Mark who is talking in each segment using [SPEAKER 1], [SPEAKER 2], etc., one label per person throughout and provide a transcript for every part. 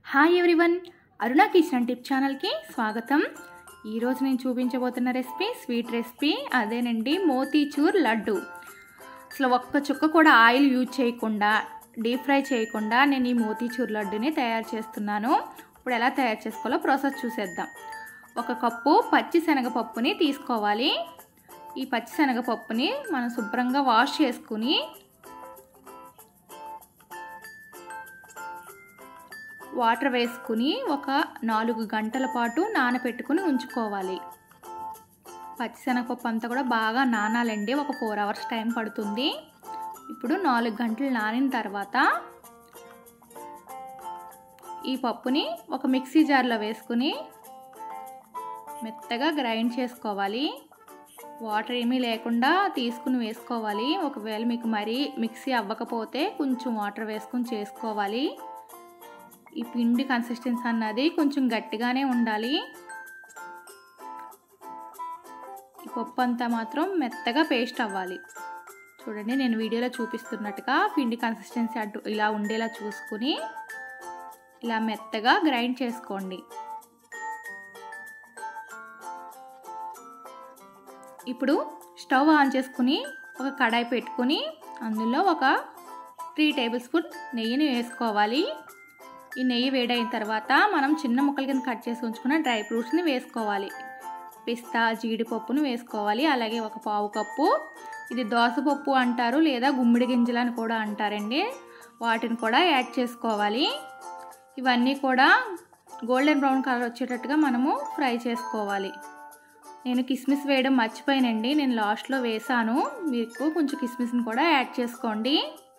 [SPEAKER 1] hi everyone Aruna kitchen tip ఛానల్కి స్వాగతం ఈరోజు నేను చూపించబోతున్న రెసిపీ స్వీట్ రెసిపీ అదేనండి మోతీచూర్ లడ్డు అసలు ఒక్క చుక్క కూడా ఆయిల్ యూజ్ చేయకుండా డీప్ ఫ్రై చేయకుండా నేను ఈ మోతీచూర్ లడ్డుని తయారు చేస్తున్నాను ఇప్పుడు ఎలా తయారు చేసుకోవాలో ప్రాసెస్ చూసేద్దాం ఒక కప్పు పచ్చి శనగపప్పుని తీసుకోవాలి ఈ పచ్చి శనగపప్పుని మనం శుభ్రంగా వాష్ చేసుకుని వాటర్ వేసుకుని ఒక నాలుగు గంటల పాటు నానబెట్టుకుని ఉంచుకోవాలి పచ్చిశనగపప్పు అంతా కూడా బాగా నానాలండి ఒక ఫోర్ అవర్స్ టైం పడుతుంది ఇప్పుడు నాలుగు గంటలు నానిన తర్వాత ఈ పప్పుని ఒక మిక్సీ జార్లో వేసుకుని మెత్తగా గ్రైండ్ చేసుకోవాలి వాటర్ ఏమీ లేకుండా తీసుకుని వేసుకోవాలి ఒకవేళ మీకు మరీ మిక్సీ అవ్వకపోతే కొంచెం వాటర్ వేసుకుని చేసుకోవాలి ఈ పిండి కన్సిస్టెన్సీ అన్నది కొంచెం గట్టిగానే ఉండాలి ఈ పప్పు అంతా మాత్రం మెత్తగా పేస్ట్ అవ్వాలి చూడండి నేను వీడియోలో చూపిస్తున్నట్టుగా పిండి కన్సిస్టెన్సీ అటు ఇలా ఉండేలా చూసుకుని ఇలా మెత్తగా గ్రైండ్ చేసుకోండి ఇప్పుడు స్టవ్ ఆన్ చేసుకుని ఒక కడాయి పెట్టుకుని అందులో ఒక త్రీ టేబుల్ స్పూన్ నెయ్యిని వేసుకోవాలి ఈ నెయ్యి వేడైన తర్వాత మనం చిన్న ముక్కల కింద కట్ చేసి ఉంచుకున్న డ్రై ఫ్రూట్స్ని వేసుకోవాలి పిస్తా జీడిపప్పును వేసుకోవాలి అలాగే ఒక పావు కప్పు ఇది దోసపప్పు అంటారు లేదా గుమ్మిడి గింజలు అని కూడా అంటారండి వాటిని కూడా యాడ్ చేసుకోవాలి ఇవన్నీ కూడా గోల్డెన్ బ్రౌన్ కలర్ వచ్చేటట్టుగా మనము ఫ్రై చేసుకోవాలి నేను కిస్మిస్ వేయడం మర్చిపోయానండి నేను లాస్ట్లో వేసాను మీకు కొంచెం కిస్మిస్ని కూడా యాడ్ చేసుకోండి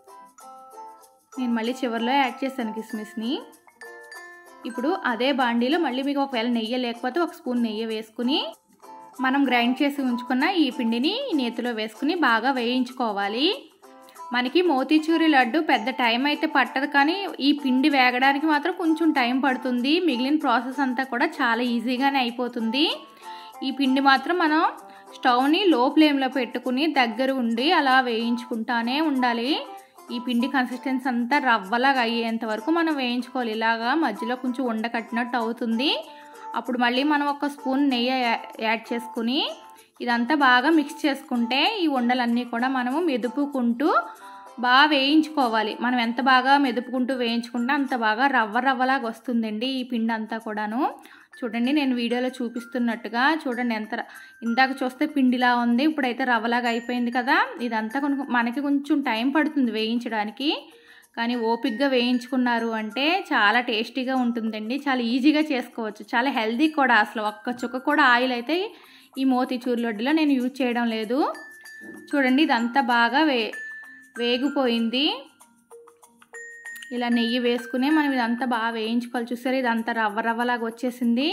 [SPEAKER 1] నేను మళ్ళీ చివరిలో యాడ్ చేశాను కిస్మిస్ని ఇప్పుడు అదే బాండీలో మళ్ళీ మీకు ఒకవేళ నెయ్యి లేకపోతే ఒక స్పూన్ నెయ్యి వేసుకుని మనం గ్రైండ్ చేసి ఉంచుకున్న ఈ పిండిని నేతిలో వేసుకుని బాగా వేయించుకోవాలి మనకి మోతీచూరి లడ్డు పెద్ద టైం అయితే పట్టదు కానీ ఈ పిండి వేగడానికి మాత్రం కొంచెం టైం పడుతుంది మిగిలిన ప్రాసెస్ అంతా కూడా చాలా ఈజీగానే అయిపోతుంది ఈ పిండి మాత్రం మనం స్టవ్ని లో ఫ్లేమ్లో పెట్టుకుని దగ్గర ఉండి అలా వేయించుకుంటానే ఉండాలి ఈ పిండి కన్సిస్టెన్సీ అంతా రవ్వలాగా అయ్యేంత వరకు మనం వేయించుకోవాలి ఇలాగా మధ్యలో కొంచెం ఉండకట్టినట్టు అవుతుంది అప్పుడు మళ్ళీ మనం ఒక స్పూన్ నెయ్యి యాడ్ చేసుకుని ఇదంతా బాగా మిక్స్ చేసుకుంటే ఈ ఉండలన్నీ కూడా మనము మెదుపుకుంటూ బాగా వేయించుకోవాలి మనం ఎంత బాగా మెదుపుకుంటూ వేయించుకుంటే అంత బాగా రవ్వ రవ్వలాగా వస్తుందండి ఈ పిండి అంతా కూడాను చూడండి నేను వీడియోలో చూపిస్తున్నట్టుగా చూడండి ఎంత ఇందాక చూస్తే పిండిలా ఉంది ఇప్పుడైతే రవ్వలాగా అయిపోయింది కదా ఇదంతా కొను మనకి కొంచెం టైం పడుతుంది వేయించడానికి కానీ ఓపిక్గా వేయించుకున్నారు అంటే చాలా టేస్టీగా ఉంటుందండి చాలా ఈజీగా చేసుకోవచ్చు చాలా హెల్దీ కూడా అసలు ఒక్క చుక్క కూడా ఆయిల్ అయితే ఈ మోతీచూర్ లడ్డులో నేను యూజ్ చేయడం లేదు చూడండి ఇదంతా బాగా వే వేగిపోయింది ఇలా నెయ్యి వేసుకుని మనం ఇదంతా బాగా వేయించుకోవాలి చూసారు ఇదంతా రవ్వ రవ్వలాగా వచ్చేసింది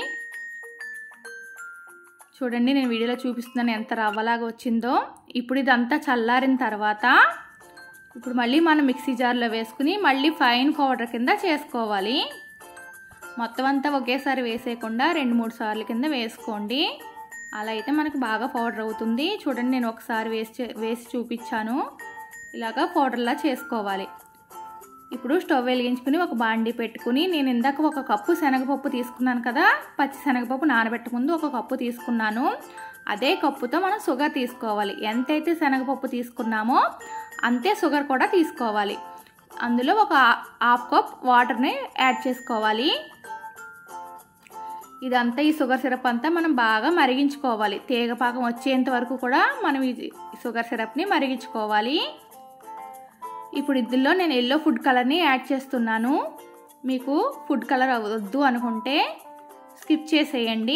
[SPEAKER 1] చూడండి నేను వీడియోలో చూపిస్తున్నాను ఎంత రవ్వలాగా వచ్చిందో ఇప్పుడు ఇదంతా చల్లారిన తర్వాత ఇప్పుడు మళ్ళీ మనం మిక్సీ జార్లో వేసుకుని మళ్ళీ ఫైన్ పౌడర్ కింద చేసుకోవాలి మొత్తం అంతా ఒకేసారి వేసేయకుండా రెండు మూడు సార్లు కింద వేసుకోండి అలా అయితే మనకి బాగా పౌడర్ అవుతుంది చూడండి నేను ఒకసారి వేసి వేసి చూపించాను ఇలాగా పౌడర్లా చేసుకోవాలి ఇప్పుడు స్టవ్ వెలిగించుకుని ఒక బాండీ పెట్టుకుని నేను ఇందాక ఒక కప్పు శనగపప్పు తీసుకున్నాను కదా పచ్చి శనగపప్పు నానబెట్టకముందు ఒక కప్పు తీసుకున్నాను అదే కప్పుతో మనం షుగర్ తీసుకోవాలి ఎంతైతే శనగపప్పు తీసుకున్నామో అంతే షుగర్ కూడా తీసుకోవాలి అందులో ఒక హాఫ్ కప్ వాటర్ని యాడ్ చేసుకోవాలి ఇదంతా ఈ షుగర్ సిరప్ అంతా మనం బాగా మరిగించుకోవాలి తీగపాకం వచ్చేంత వరకు కూడా మనం ఈ షుగర్ సిరప్ని మరిగించుకోవాలి ఇప్పుడు ఇందులో నేను ఎల్లో ఫుడ్ కలర్ని యాడ్ చేస్తున్నాను మీకు ఫుడ్ కలర్ వద్దు అనుకుంటే స్కిప్ చేసేయండి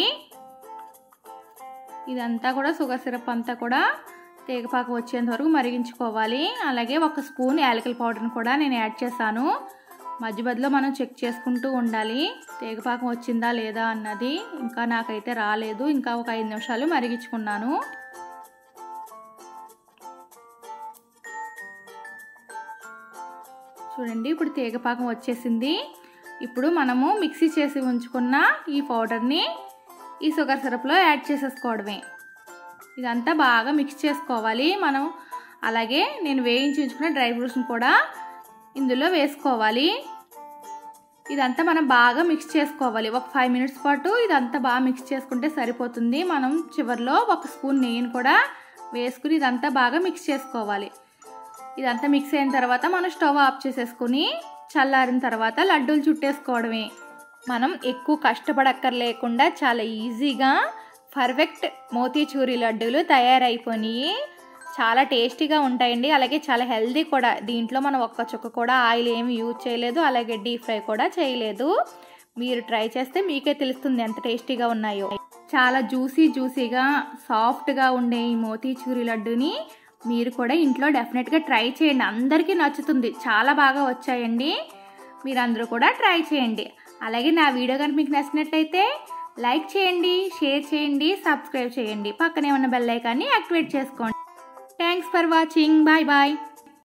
[SPEAKER 1] ఇదంతా కూడా షుగర్ సిరప్ అంతా కూడా తీగపాకం వచ్చేంత వరకు మరిగించుకోవాలి అలాగే ఒక స్పూన్ యాలకల పౌడర్ని కూడా నేను యాడ్ చేశాను మధ్య మధ్యలో మనం చెక్ చేసుకుంటూ ఉండాలి తీగపాకం వచ్చిందా లేదా అన్నది ఇంకా నాకైతే రాలేదు ఇంకా ఒక ఐదు నిమిషాలు మరిగించుకున్నాను చూడండి ఇప్పుడు తీగపాకం వచ్చేసింది ఇప్పుడు మనము మిక్సీ చేసి ఉంచుకున్న ఈ పౌడర్ని ఈ షుగర్ సిరప్లో యాడ్ చేసేసుకోవడమే ఇదంతా బాగా మిక్స్ చేసుకోవాలి మనం అలాగే నేను వేయించి ఉంచుకున్న డ్రై ఫ్రూట్స్ని కూడా ఇందులో వేసుకోవాలి ఇదంతా మనం బాగా మిక్స్ చేసుకోవాలి ఒక ఫైవ్ మినిట్స్ పాటు ఇదంతా బాగా మిక్స్ చేసుకుంటే సరిపోతుంది మనం చివరిలో ఒక స్పూన్ నెయ్యిని కూడా వేసుకుని ఇదంతా బాగా మిక్స్ చేసుకోవాలి ఇదంతా మిక్స్ అయిన తర్వాత మనం స్టవ్ ఆఫ్ చేసేసుకుని చల్లారిన తర్వాత లడ్డూలు చుట్టేసుకోవడమే మనం ఎక్కువ కష్టపడక్కర్లేకుండా చాలా ఈజీగా పర్ఫెక్ట్ మోతీచూరి లడ్డూలు తయారైపోయినాయి చాలా టేస్టీగా ఉంటాయండి అలాగే చాలా హెల్దీ కూడా దీంట్లో మనం ఒక్క చుక్క కూడా ఆయిల్ ఏమి యూజ్ చేయలేదు అలాగే డీప్ ఫ్రై కూడా చేయలేదు మీరు ట్రై చేస్తే మీకే తెలుస్తుంది ఎంత టేస్టీగా ఉన్నాయో చాలా జ్యూసీ జ్యూసీగా సాఫ్ట్గా ఉండే ఈ మోతీచూరి లడ్డూని మీరు కూడా ఇంట్లో డెఫినెట్గా ట్రై చేయండి అందరికీ నచ్చుతుంది చాలా బాగా వచ్చాయండి మీరు అందరూ కూడా ట్రై చేయండి అలాగే నా వీడియో కనుక మీకు నచ్చినట్లయితే లైక్ చేయండి షేర్ చేయండి సబ్స్క్రైబ్ చేయండి పక్కనే ఉన్న బెల్ ఐకాన్ని యాక్టివేట్ చేసుకోండి thanks for watching bye bye